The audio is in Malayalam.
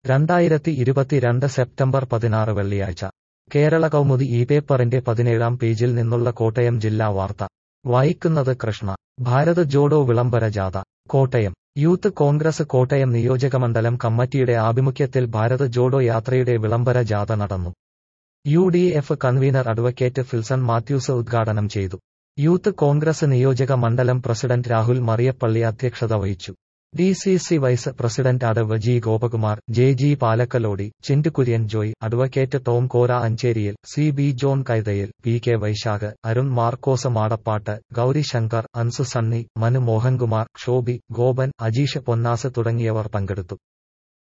രണ്ടായിരത്തി ഇരുപത്തിരണ്ട് സെപ്റ്റംബർ പതിനാറ് വെള്ളിയാഴ്ച കേരള കൗമുദി ഈ പേപ്പറിന്റെ പതിനേഴാം പേജിൽ നിന്നുള്ള കോട്ടയം ജില്ലാ വാർത്ത വായിക്കുന്നത് കൃഷ്ണ ഭാരത് ജോഡോ വിളംബര ജാഥ കോട്ടയം യൂത്ത് കോൺഗ്രസ് കോട്ടയം നിയോജകമണ്ഡലം കമ്മിറ്റിയുടെ ആഭിമുഖ്യത്തിൽ ഭാരത് ജോഡോ യാത്രയുടെ വിളംബര ജാഥ നടന്നു U D F convener advocate Filson Mathews ഉദ്ഘാടനം ചെയ്തു യൂത്ത് കോൺഗ്രസ് നിയോജക മണ്ഡലം പ്രസിഡന്റ് രാഹുൽ മറിയപ്പള്ളി അധ്യക്ഷത വഹിച്ചു D C C vice president അടവ് G Gopakumar J G Palakkalody Chintu Kurian Joy advocate Tom Kora അഞ്ചേരിയിൽ സി ബി ജോൺ കൈതയിൽ പി കെ വൈശാഖ് അരുൺ മാർക്കോസ് മാടപ്പാട്ട് ഗൗരി ശങ്കർ അൻസു സണ്ണി മനു മോഹൻകുമാർ ഷോബി ഗോപൻ അജീഷ് പൊന്നാസ് തുടങ്ങിയവർ പങ്കെടുത്തു